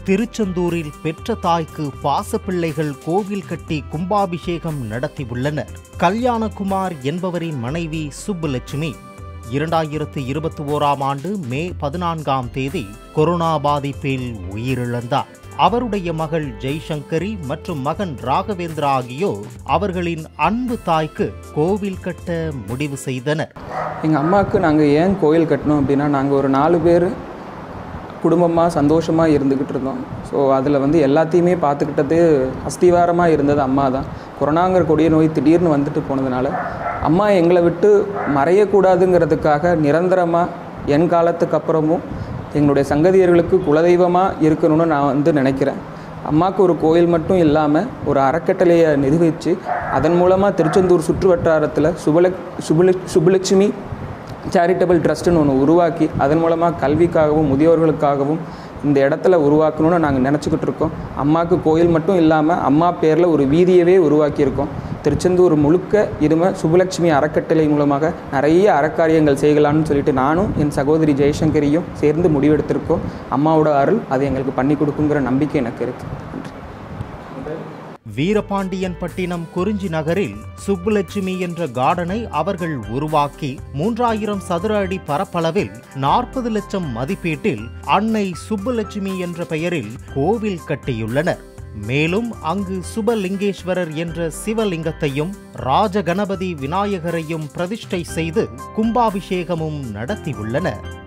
திருச்செந்தூரில் பெற்ற தாய்க்கு பாசப்பிள்ளைகள் கோவில் கட்டி கும்பாபிஷேகம் நடத்தியுள்ளனர் கல்யாணகுமார் என்பவரின் மனைவி சுப்புலட்சுமி இரண்டாயிரத்து இருபத்தி ஓராம் ஆண்டு மே பதினான்காம் தேதி கொரோனா பாதிப்பில் உயிரிழந்தார் அவருடைய மகள் ஜெய்சங்கரி மற்றும் மகன் ராகவேந்திரா ஆகியோர் அவர்களின் அன்பு தாய்க்கு கோவில் கட்ட முடிவு செய்தனர் எங்கள் அம்மாவுக்கு நாங்கள் ஏன் கோயில் கட்டினோம் அப்படின்னா நாங்கள் ஒரு நாலு பேர் குடும்பமாக சந்தோஷமாக இருந்துக்கிட்டு இருந்தோம் ஸோ அதில் வந்து எல்லாத்தையுமே பார்த்துக்கிட்டது அஸ்திவாரமாக இருந்தது அம்மா தான் கொரோனாங்கிற கொடிய நோய் திடீர்னு வந்துட்டு போனதுனால அம்மா எங்களை விட்டு மறையக்கூடாதுங்கிறதுக்காக நிரந்தரமாக என் காலத்துக்கு அப்புறமும் எங்களுடைய சங்கதியர்களுக்கு குலதெய்வமாக இருக்கணும்னு நான் வந்து நினைக்கிறேன் அம்மாவுக்கு ஒரு கோயில் மட்டும் இல்லாமல் ஒரு அறக்கட்டளையை நிர்வகித்து அதன் மூலமாக திருச்செந்தூர் சுற்று வட்டாரத்தில் சுபல சுபல சுபலட்சுமி சேரிட்டபிள் ட்ரஸ்ட்டுன்னு ஒன்று உருவாக்கி அதன் மூலமாக கல்விக்காகவும் முதியோர்களுக்காகவும் இந்த இடத்துல உருவாக்கணும்னு நாங்கள் நினச்சிக்கிட்டு இருக்கோம் அம்மாவுக்கு கோயில் மட்டும் இல்லாமல் அம்மா பேரில் ஒரு வீதியவே உருவாக்கியிருக்கோம் திருச்செந்தூர் முழுக்க இரும சுபலட்சுமி அறக்கட்டளை மூலமாக நிறைய அறக்காரியங்கள் செய்யலாம்னு சொல்லிட்டு நானும் என் சகோதரி ஜெயசங்கரியும் சேர்ந்து முடிவெடுத்திருக்கோம் அம்மாவோட அருள் அது எங்களுக்கு பண்ணி கொடுக்குங்கிற நம்பிக்கை எனக்கு இருக்குது நன்றி வீரபாண்டியன்பட்டினம் குறிஞ்சி நகரில் சுப்புலட்சுமி என்ற கார்டனை அவர்கள் உருவாக்கி மூன்றாயிரம் சதுர அடி பரப்பளவில் நாற்பது லட்சம் மதிப்பீட்டில் அன்னை சுப்புலட்சுமி என்ற பெயரில் கோவில் கட்டியுள்ளனர் மேலும் அங்கு சுபலிங்கேஸ்வரர் என்ற சிவலிங்கத்தையும் ராஜகணபதி விநாயகரையும் பிரதிஷ்டை செய்து கும்பாபிஷேகமும் நடத்தியுள்ளனர்